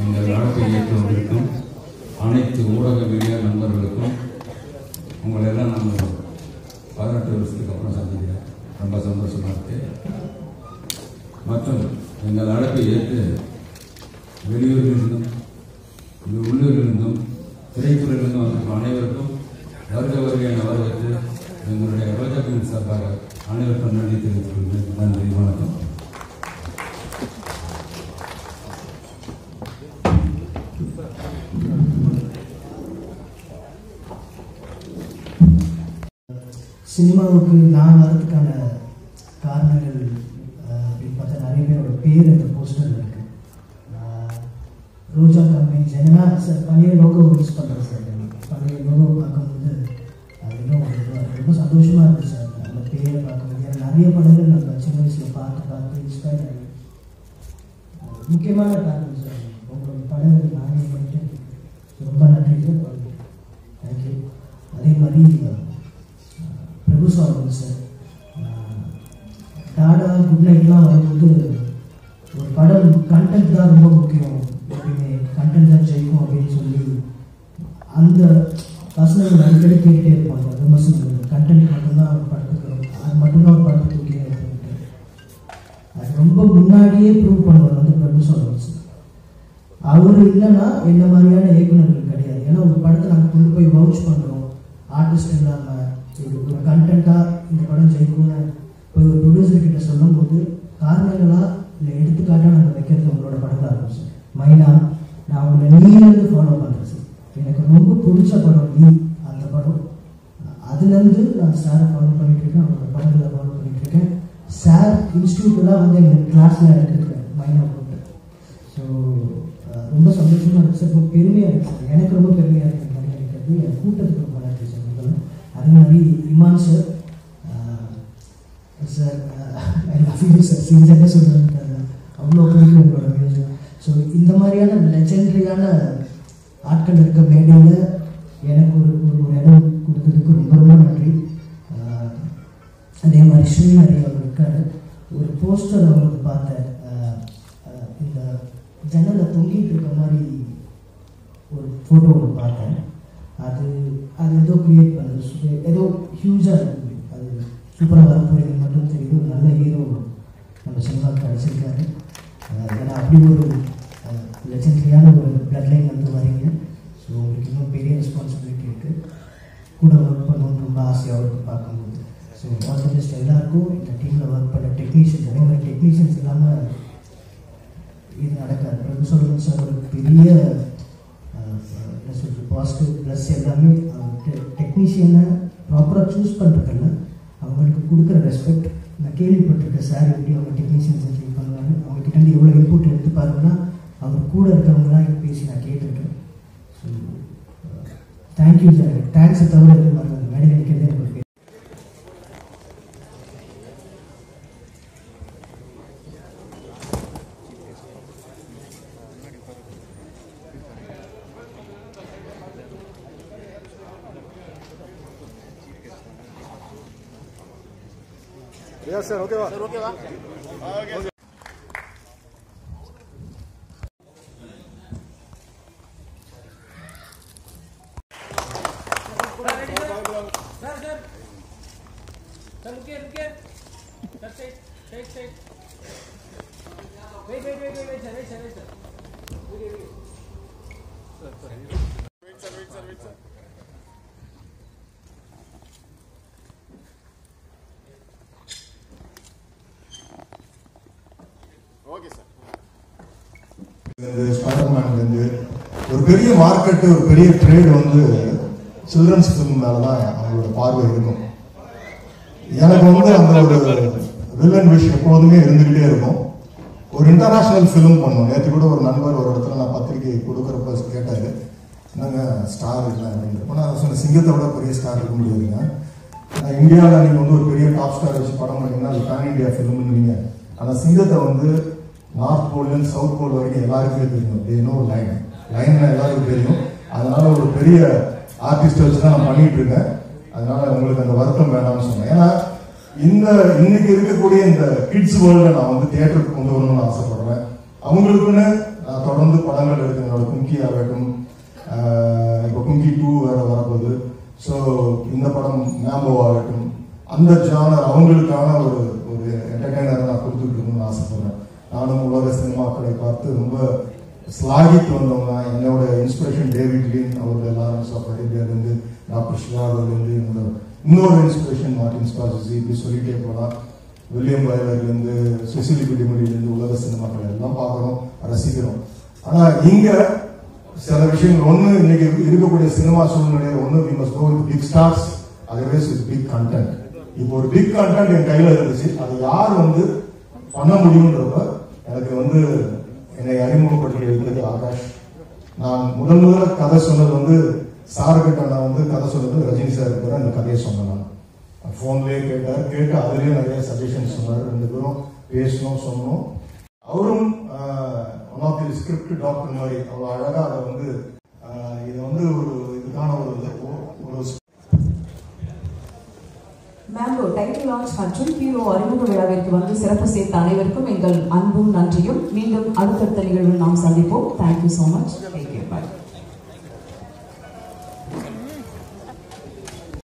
எங்கள் அழைப்பை ஏற்று வந்திருக்கும் அனைத்து ஊடக மீடியா நண்பர்களுக்கும் உங்களை எல்லாம் நம்ம பதினெட்டு வருஷத்துக்கு அப்புறம் சந்திக்கிறேன் ரொம்ப சந்தோஷமா இருக்கு மற்றும் எங்கள் அழைப்பை ஏற்று வெளியூரிலிருந்தும் இங்கு உள்ளூரிலிருந்தும் திரைத்துறையிலிருந்தும் வந்திருக்கும் அனைவருக்கும் வருக வருக என வரவேற்று எங்களுடைய ரோஜாக்களின் சார்பாக அனைவருக்கும் நன்றி தெரிவித்துக் கொள்கிறேன் நன்றி வணக்கம் சினிமாவுக்கு நான் வரதுக்கான காரணங்கள் அஹ், அப்படின்னு பார்த்தா நிறைய பேரோட பேர் அந்த போஸ்டரில் இருக்கு அஹ், ரோஜா கம்பெனி ஜெனனா சார் பழைய லோகோ யூஸ் பண்ணுறேன் சார் பழைய லோகோ பார்க்கும்போது அது இன்னும் ஒரு இதுவா இருக்கு. ரொம்ப சந்தோஷமாக இருக்குது சார் அந்த பேரை பார்க்கும்போது ஏன்னா நிறைய படங்கள் நம்ம சின்ன வயசில் பார்த்து பார்த்து இன்ஸ்பயர் ஆகி அஹ், முக்கியமான காரணம் சார் உங்களோட படங்கள் நானே பண்ணிட்டு ரொம்ப நன்றி சார் தேங்க்யூ அதே மாதிரி அஹ், பிரபு சாலமன் சார் அஹ், டாடா குட் நைட்லாம் வரும்போது ஒரு படம் கண்டென்ட் தான் ரொம்ப முக்கியம் எப்பயுமே கண்டென்ட் தான் ஜெயிக்கும் அப்படின்னு சொல்லி அந்த வசனங்கள் அடிக்கடி கேட்டுட்டே இருப்பாங்க விமர்சனங்கள் கண்டென்ட் மட்டும்தான் ஒரு படத்துக்கு அது மட்டும்தான் ஒரு படத்துக்கு முக்கியம் அப்படின்ட்டு அது ரொம்ப முன்னாடியே ப்ரூவ் பண்ணுவார் வந்து பிரபு சாலமன் சார் அவர் இல்லைன்னா என்ன மாதிரியான இயக்குனர்கள் கிடையாது ஏன்னா ஒரு படத்தை நம்ம கொண்டு போய் வவுச் பண்ணுறோம் ஆர்டிஸ்ட் இல்லாமல் ஒரு ஒரு கண்டென்ட்டாக இந்த படம் ஜெயிக்கும்னு போய் ஒரு ப்ரொடியூசர் கிட்ட சொல்லும்போது காரணங்களா இல்லை எடுத்துக்காட்டாக நாங்கள் வைக்கிறது உங்களோட படங்களாக இருக்கும் சார் மைனா நான் உங்களை நீலேருந்து ஃபாலோ பண்ணுறேன் சார் எனக்கு ரொம்ப பிடிச்ச படம் நீ அந்த படம் அதுலேருந்து நான் சாரை ஃபாலோ பண்ணிட்டு இருக்கேன் அவரோட படங்களை ஃபாலோ பண்ணிட்டு இருக்கேன் சார் இன்ஸ்டியூட்டெல்லாம் வந்து எங்கள் கிளாஸில் எடுத்துருக்கேன் மைனா போட்டு ஸோ ரொம்ப சந்தோஷமாக இருக்கு சார் ரொம்ப பெருமையாக இருக்கு சார் எனக்கு ரொம்ப பெருமையாக இருக்கு இந்த மாதிரி இருக்கிறது என் கூட்டத்துக்கு ரொம்ப நன்றி சார் முதல்ல அதே மாதிரி Imman sir sir I love you sir சின்சராக சொல்கிறேன் அவ்வளோ பிடிக்கும் உங்களோட மியூசிக் ஸோ இந்த மாதிரியான லெஜெண்டரியான ஆட்கள் இருக்க மேடையில் எனக்கு ஒரு ஒரு ஒரு இடம் கொடுத்ததுக்கு ரொம்ப ரொம்ப நன்றி ஆஹ், அதே மாதிரி ஸ்ரீஹரி அவர் இருக்காரு ஒரு போஸ்டர் அவங்களுக்கு பார்த்தேன் ஆஹ், ஆஹ், இந்த ஜன்னலில் தொங்கிட்டு இருக்க மாதிரி ஒரு ஃபோட்டோ ஒன்று பார்த்தேன் அது அது ஏதோ கிரியேட் பண்ணுது சு- ஏதோ ஹியூஜாக இருக்குது அது சூப்பராக வரப்போகிறது மட்டும் தெரியுது ஒரு நல்ல ஹீரோ நம்ம சினிமாவுக்கு கிடச்சிருக்காரு ஆஹ், ஏன்னா அப்படி ஒரு லெஜெண்டரியான ஒரு பிளட் லைன் வந்து வரீங்க ஸோ உங்களுக்கு இன்னும் பெரிய ரெஸ்பான்சிபிலிட்டி இருக்குது கூட ஒர்க் பண்ணணும்னு ரொம்ப ஆசையாக இருக்குது பார்க்கும்போது ஸோ ஆல் தி பெஸ்ட் எல்லாருக்கும் இந்த டீமில் ஒர்க் பண்ண டெக்னீஷியன்ஸ் அதே மாதிரி டெக்னீஷியன்ஸ் இல்லாமல் இது நடக்காது பிரபு சொல்லுங்க சார் ஒரு பெரிய அஹ், என்ன சொல்றது பாசிட்டிவ் ப்ளஸ் எல்லாமே டெக்னீஷியனை ப்ராப்பராக சூஸ் பண்ணுறதில்ல அவங்களுக்கு கொடுக்குற ரெஸ்பெக்ட் நான் கேள்விப்பட்டிருக்கேன் சார் எப்படி அவங்க டெக்னீஷியன்ஸ் ட்ரீட் பண்ணுவாங்க அவங்க கிட்ட இருந்து எவ்வளோ இன்புட் எடுத்துப்பாருன்னா அவர் கூட இருக்கிறவங்களாம் பேசி நான் கேட்டிருக்கேன் ஸோ தேங்க்யூ சார் தேங்க்ஸை தவிர எதுவும் வரல மேடை நிற்கிறதே எனக்கு ஒரு பெரிய ரியாஸ் சார் ஓகேவா ஓகே சார் இருந்து ஸ்பைடர்மேன்லேருந்து ஒரு பெரிய மார்க்கெட்டு ஒரு பெரிய ட்ரேட் வந்து சில்ட்ரன்ஸ் ஃபிலிம் மேலே தான் அவங்களோட பார்வை இருக்கும் எனக்கு வந்து அந்த ஒரு வில்லன் விஷ் எப்போதுமே இருந்துக்கிட்டே இருக்கும் ஒரு இன்டர்நேஷ்னல் ஃபிலிம் பண்ணோம் நேற்று கூட ஒரு நண்பர் ஒரு இடத்துல நான் பத்திரிகை கொடுக்குறப்ப கேட்டார் என்னங்க ஸ்டார் இல்லை அப்படின்னு நான் சொன்ன சிங்கத்தை விட பெரிய ஸ்டார் இருக்க முடியாதுங்க நான் இந்தியாவில் நீங்கள் வந்து ஒரு பெரிய டாப் ஸ்டார் வச்சு படம் பண்ணீங்கன்னா அது பேன் இந்தியா ஃபிலிம்னுவீங்க ஆனால் சிங்கத்தை வந்து நார்த் போல்லேருந்து சவுத் போல் வரைக்கும் எல்லாருக்குமே தெரியும் ஏனோ லைன் லைன் எல்லாருக்கும் தெரியும் அதனால ஒரு பெரிய ஆர்டிஸ்ட் வச்சு தான் நான் பண்ணிட்டு இருக்கேன் அதனால உங்களுக்கு அந்த வருத்தம் வேண்டாம்னு சொன்னேன் ஏன்னா இந்த இன்னைக்கு இருக்கக்கூடிய இந்த கிட்ஸ் வேர்ல்ட நான் வந்து தியேட்டருக்கு கொண்டு வரணும்னு ஆசைப்படுறேன் அவங்களுக்குன்னு நான் தொடர்ந்து படங்கள் எடுக்கிறேன் என்னோட கும்கி ஆகட்டும் ஆஹ் இப்போ கும்கி டூ வேற வரப்போகுது ஸோ இந்த படம் மேம்போ ஆகட்டும் அந்த ஜானர் அவங்களுக்கான ஒரு ஒரு என்டர்டைனரை நான் கொடுத்துட்டு இருக்கணும்னு ஆசைப்படுறேன் நானும் உலக சினிமாக்களை பார்த்து ரொம்ப ஸ்லாகித்து வந்தவங்க என்னோட இன்ஸ்பிரேஷன் டேவிட் லீன் அவருடைய லாரன்ஸ் ஆஃப் அரேபியாலேருந்து டாக்டர் ஷிவாகோலேருந்து என்னோட இன்னொரு இன்ஸ்பிரேஷன் மார்டின் ஸ்கார்சி இப்படி சொல்லிட்டே போகலாம் வில்லியம் வயலர்லேருந்து சுசிலி பிடிமொழியிலேருந்து உலக சினிமாக்கள் எல்லாம் பார்க்குறோம் ரசிக்கிறோம் ஆனால் இங்கே சில விஷயங்கள் ஒன்று இன்னைக்கு இருக்கக்கூடிய சினிமா சூழ்நிலையில் ஒன்று we must go with big stars otherwise with big content இப்போ ஒரு பிக் கண்டென்ட் என் கையில் இருந்துச்சு அது யார் வந்து பண்ண முடியுன்றப்ப எனக்கு வந்து என்னை அறிமுகப்படுத்தி இருந்தது ஆகாஷ் நான் முதல் முதல்ல கதை சொன்னது வந்து சார்கிட்ட நான் வந்து கதை சொன்னது ரஜினி சார் கூட அந்த கதையை சொன்னேன் நான் ஃபோன்லேயே கேட்டார் கேட்டு அதுலேயே நிறைய சஜஷன் சொன்னார் ரெண்டு பேரும் பேசணும் சொன்னோம் அவரும் one of the script doctor மாதிரி அவ்வளோ அழகாக அதை வந்து ஆஹ், இதை வந்து ஒரு இதுக்கான ஒரு ஒரு மேங்கோ டைட்டில் லான்ச் மற்றும் ஹீரோ அறிமுக விழாவிற்கு வந்து சிறப்பு சேர்த்த அனைவருக்கும் எங்கள் அன்பும் நன்றியும் மீண்டும் அடுத்தடுத்த நிகழ்வில் நாம் சந்திப்போம் thank you so much take care by